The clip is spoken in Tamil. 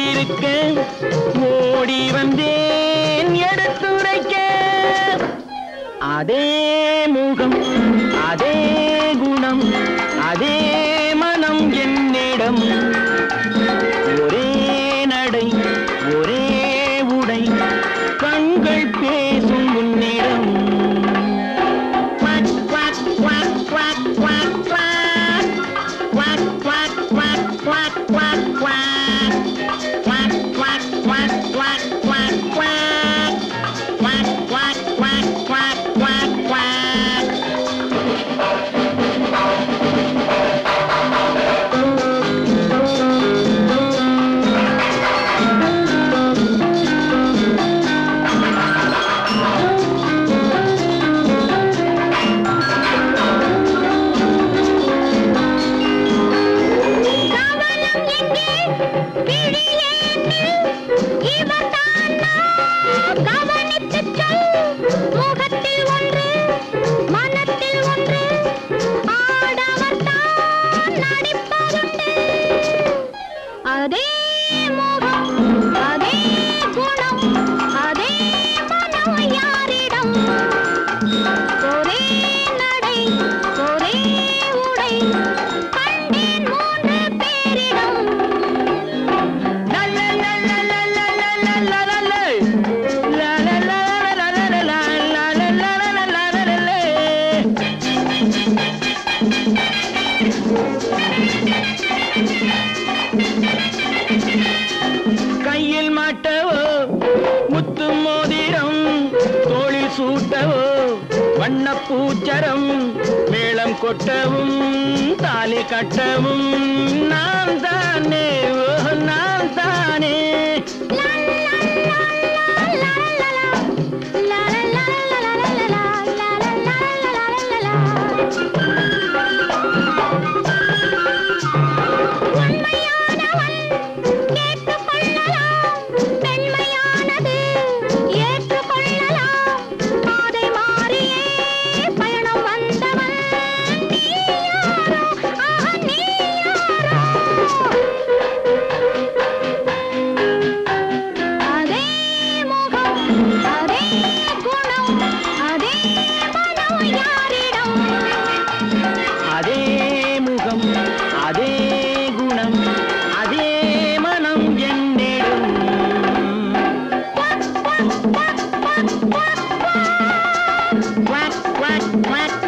இருக்க ஓடி வந்தேன் எடுத்துரைக்க அதே முகம் அதே குணம் அதே மனம் என்னிடம் ஒரே நடை ஒரே உடை கண்கள் பேசும் உன்னிடம் Quack, quack, quack, quack, quack, quack. Quack, quack, quack, quack, quack, quack. Quack, quack, quack, quack, quack, quack. Quack, quack, quack, quack, quack, quack. கவனம் எங்கே விழியேனில் இவர்தானா கவனித்துச் சொல் முகத்தில் ஒன்று மனத்தில் ஒன்று ஆடவர்தான் நடிப்பதுண்டு அதே முகம் அதே குணம் அதே மனம் யாரிடம் ஒரே நடை ஒரே உடை கண்டேன் மூன்று பேரிடம் கையில் மாட்டவோ முத்து மோதிரம் தோளில் சூட்டவோ வண்ணப்பூச்சரம் மேளம் கொட்டவும் தாலி கட்டவும் நான் தானே ஓ நான் தானே அதே முகம் அதே குணம் அதே மனம் யாரிடம் அதே முகம் அதே குணம் அதே மனம் என்னிடம் quack quack quack quack quack quack quack quack